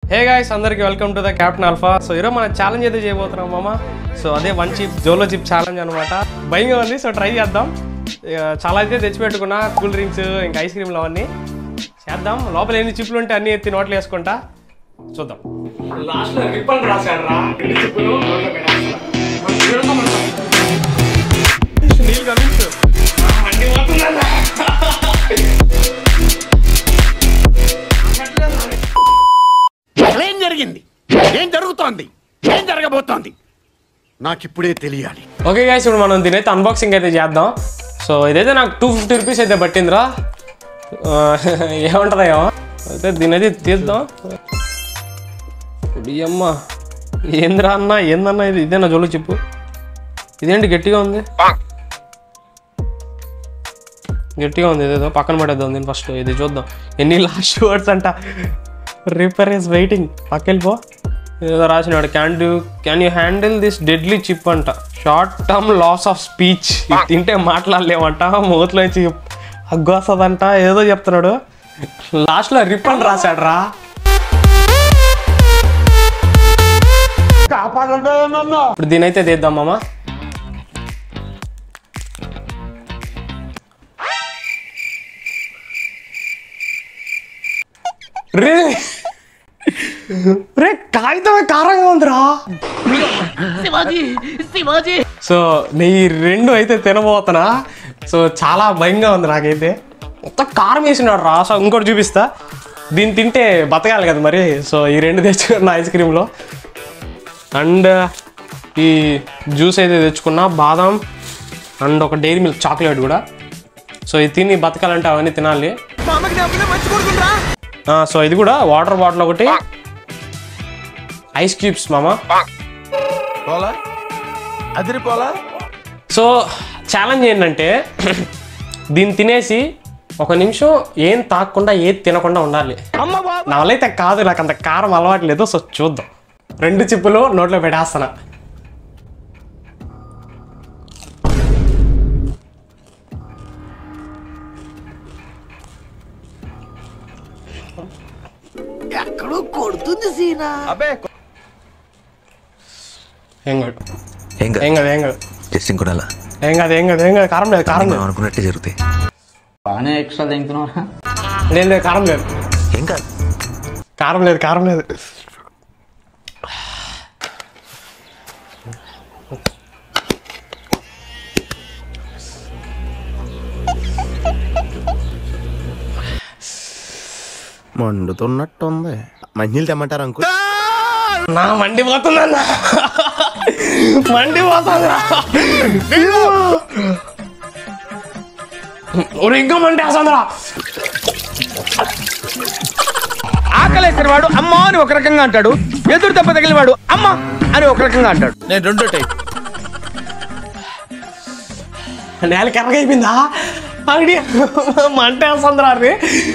హే guys అందరికి welcome to the captain alpha so ఈరోజు మనం ఛాలెంజ్ అయితే చేయబోతున్నాం మామ సో అదే one chip Jolo chip challenge అనమాట భయంగా ఉంది సో ట్రై చేద్దాం ఇక చాలా అయితే తెచ్చిపెట్టుకున్నా కూల్ డ్రింక్స్ ఇంకా ఐస్ క్రీమ్లు అవన్నీ చేద్దాం లోపల ఎన్ని చిప్లు ఉంటే అన్ని ఎత్తి నోట్లు వేసుకుంటా చూద్దాం లాస్ట్ రిప్పన్ రాశాడు రా నీళ్ళు గమనించు అన్ని పోతుందన్నా. ఏం జరిగింది ఏం జరుగుతోంది ఏం జరగబోతోంది నాకిప్పుడే తెలియాలి ఓకే గాయస్ ఇప్పుడు మనం దీనైతే అన్బాక్సింగ్ అయితే చేద్దాం సో ఇదైతే నాకు టూ ఫిఫ్టీ రూపీస్ అయితే పట్టిందిరా ఆ, ఏమంటుందా ఏమో అయితే దీని అయితే తీద్దాం ఇప్పుడు అమ్మ ఏందిరా అన్న ఏందన్నా ఇది ఇదేనా జోలు చెప్పు ఇదేంటి గట్టిగా ఉంది గట్టిగా ఉంది ఇదేదో పక్కన పడేద్దాం దీన్ని ఫస్ట్ ఇది చూద్దాం ఎన్ని లాస్ట్ వర్డ్స్ అంట రిపేర్ ఇస్ వెయిటింగ్ పక్కెళ్ళిపో ఏదో రాసినాడు can do can you handle this deadly chip అంట short term loss of speech ఇది తింటే మాట్లాడలేమంట మూతిలో నుంచి హగ్గు వస్తుందంట ఏదో చెప్తున్నాడు లాస్ట్లో రిప్ అని రాశాడు రా ఇప్పుడు దీనైతే తీద్దాం మామ రే రే కాగితమే కారంగా ఉందిరా సో నీ రెండు అయితే తినబోతున్నా సో చాలా భయంగా ఉంది నాకైతే మొత్తం కారం వేసినాడు రా సో ఇంకోటి చూపిస్తా దీన్ని తింటే బతకాలి కదా మరి సో ఈ రెండు తెచ్చుకున్న ఐస్ క్రీమ్లో అండ్ ఈ జ్యూస్ అయితే తెచ్చుకున్నా బాదం అండ్ ఒక డైరీ మిల్క్ చాక్లెట్ కూడా సో ఇది తిని బతకాలంటే అవన్నీ తినాలి ఆ, సో ఇది కూడా వాటర్ బాటిల్ ఒకటి ఐస్ క్యూబ్స్ మామ పోలా అదిరిపోలా సో ఛాలెంజ్ ఏంటంటే దీన్ని తినేసి ఒక నిమిషం ఏం తాగకుండా ఏది తినకుండా ఉండాలి నా వల్ల అయితే కాదు నాకు అంత కారం అలవాటు లేదు సో చూద్దాం రెండు చిప్పులు నోట్లో పెట్టేస్తాను ఎక్కడో కొడుతుంది సీనా అబ్బే ఏం కాదు ఏం కాదు ఏం కాదు ఏం కాదు టెస్టింగ్ కూడా అలా ఏం కాదు ఏం కాదు ఏం కాదు కారం లేదు కారం మనం లేదు అనుకున్నట్టే జరుగుతాయి బాగానే ఎక్స్ట్రా తింటున్నావా లేదు లేదు కారం లేదు ఏం కాదు కారం లేదు కారం లేదు మండుతున్నట్టుంది మంచినీళ్ళు తెమ్మంటారు అంకుల్ నా మండిపోతుందన్న మండిపోతుందా ఒరే ఇంకా మంటేస్తుందిరా ఆకలేసిన వాడు అమ్మ అని ఒక రకంగా అంటాడు ఎదురు దెబ్బ తగిలిన వాడు అమ్మ అని ఒక రకంగా అంటాడు నేను రెండో టైప్ నేల కర్రగా అయిపోయిందా అడి మంటేస్తుందిరా రే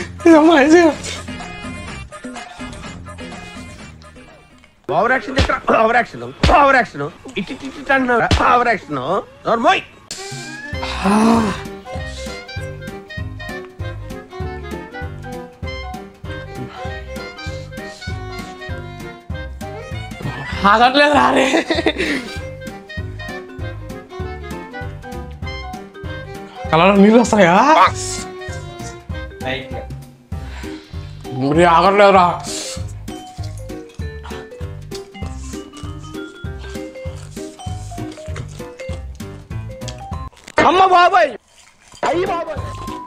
over action over action over action ఇటు ఇటు ఇటు అంటున్నావు ఓవర్ యాక్షన్ నోర్మోయ్ ఆగట్లేదు రారే కలలో నీళ్ళు వస్తాయా మరి ఆగట్లేదురా అమ్మ బాబాయ్ అయ్యి బాబాయ్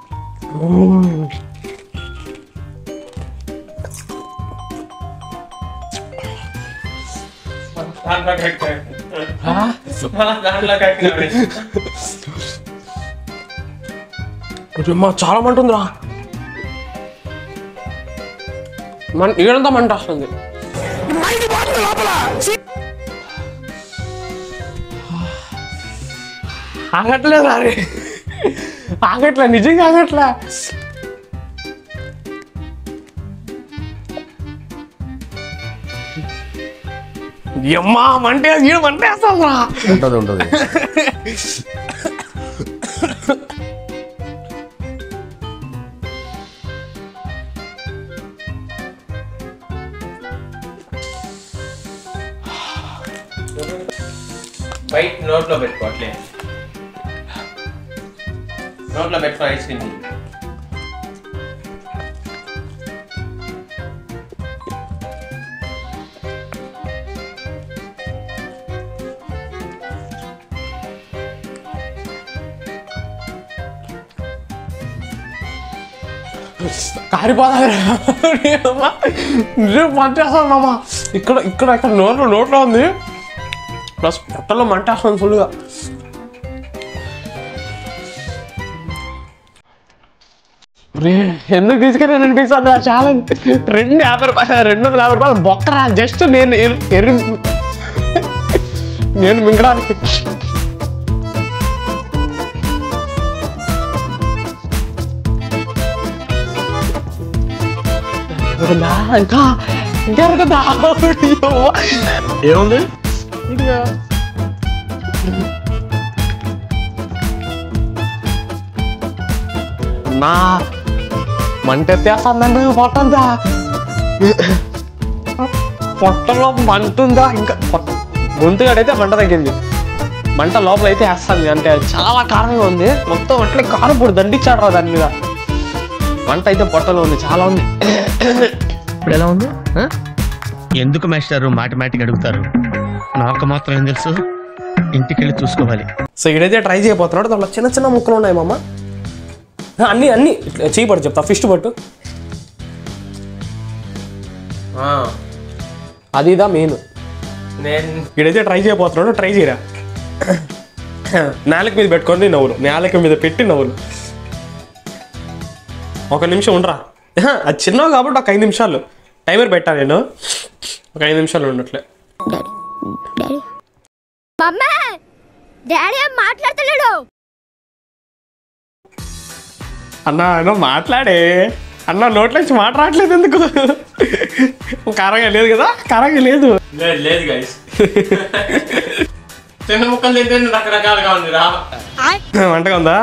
అమ్మా చాలా మంట ఉందిరా మన ఈడంతా మంట వస్తుంది ఆగట్లేదు రారే ఆగట్లే నిజంగా ఆగట్లే అమ్మా మంటే ఈడు మంటేస్తుందిరా ఉంటది ఉంటది బయట నోట్లో పెట్టుకో అట్లే నోట్లో పెట్టుకో ఐస్ క్రీమ్ కారిపోతా మంటేస్తాను మామ ఇక్కడ ఇక్కడ ఇక్కడ నోట్లో నోట్లో ఉంది ప్లస్ పొట్టలో మంటేస్తుంది ఫుల్గా రే ఎందుకు తీసుకెళ్ళి అనిపిస్తుంది ఆ ఛాలెంజ్ రెండు యాభై రూపాయలు రెండు వందల యాభై రూపాయలు బొక్కరా జస్ట్ నేను ఎర్- ఎర్రి నేను మింగడానికి ఎరుగుదా? ఇంకా ఇంకా ఎరుగుదా? అయ్యో. ఏముంది ఇంకా నా మంట ఎత్తేస్తుందండి పొట్టంతా పొట్టలో మంట ఉందా ఇంకా పొట్ట- గొంతుగాడైతే మంట తగ్గింది మంట లోపల అయితే వేస్తుంది అంటే చాలా కారంగా ఉంది మొత్తం అట్లే కారం పొడి దండించాడు రా దాని మీద మంట అయితే పొట్టలో ఉంది చాలా ఉంది ఇప్పుడు ఎలా ఉంది ఆ? ఎందుకు మాస్టారు మాటిమాటికి అడుగుతారు నాకు మాత్రం ఏం తెలుసు ఇంటికి వెళ్ళి చూసుకోవాలి సో ఇక్కడైతే ట్రై చేయబోతున్నాడు దాంట్లో చిన్న చిన్న ముక్కలు ఉన్నాయి మామ ఆ, అన్ని అన్ని ఇట్లా చేయి పట్టు చెప్తా ఫిస్ట్ పట్టు ఆ, అది ఇదా మెయిన్ నేను ఇక్కడైతే ట్రై చేయబోతున్నాడు ట్రై చేయరా నేలక మీద పెట్టుకొని నవ్వులు నేలక మీద పెట్టి నవ్వులు ఒక నిమిషం ఉండరా ఆహా, అది చిన్నవి కాబట్టి ఒక ఐదు నిమిషాలు టైమర్ పెట్టా నేను ఒక ఐదు నిమిషాలు ఉండట్లే మమ్మా డాడీ ఏం మాట్లాడతలేడు అన్న అన్న మాట్లాడే అన్న నోట్లోంచి మాట రావట్లేదు ఎందుకు కారంగా లేదు కదా కారంగా లేదు లేదు లేదు గైస్ చిన్న ముక్కలు తింటే రకరకాలుగా ఉంది రా వంటగా ఉందా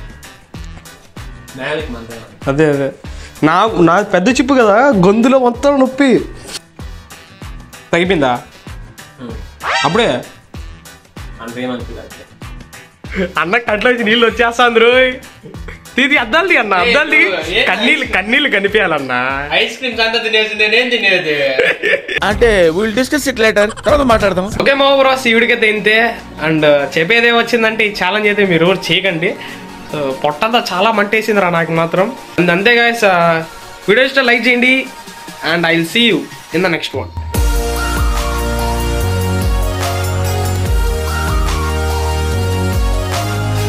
అదే అదే నా నా పెద్ద చిప్పు కదా గొంతులో మొత్తం నొప్పి తగ్గిపోయిందా అప్పుడే అన్న కంట్లోంచి నీళ్ళు వచ్చేస్తాంది రోయ్ తీది అద్దాలు తీ అన్న అద్దాలు తీ కన్నీళ్ళు కన్నీళ్ళు కనిపించాలన్నా ఐస్ క్రీమ్స్ అంతా తినేసి నేనేం తినేది అంటే విల్ డిస్కస్ ఇట్ లేటర్ తర్వాత మాట్లాడదాం ఓకే మా బ్రాస్ ఈ వీడికైతే ఇంతే అండ్ చెప్పేది వచ్చిందంటే ఈ ఛాలెంజ్ అయితే మీరు ఎవరు చేయకండి సో పొట్టంతా చాలా మంటేసింది రా నాకు మాత్రం అండ్ అంతే గాయస్ వీడియో ఇష్టం లైక్ చేయండి and I will see you in the next one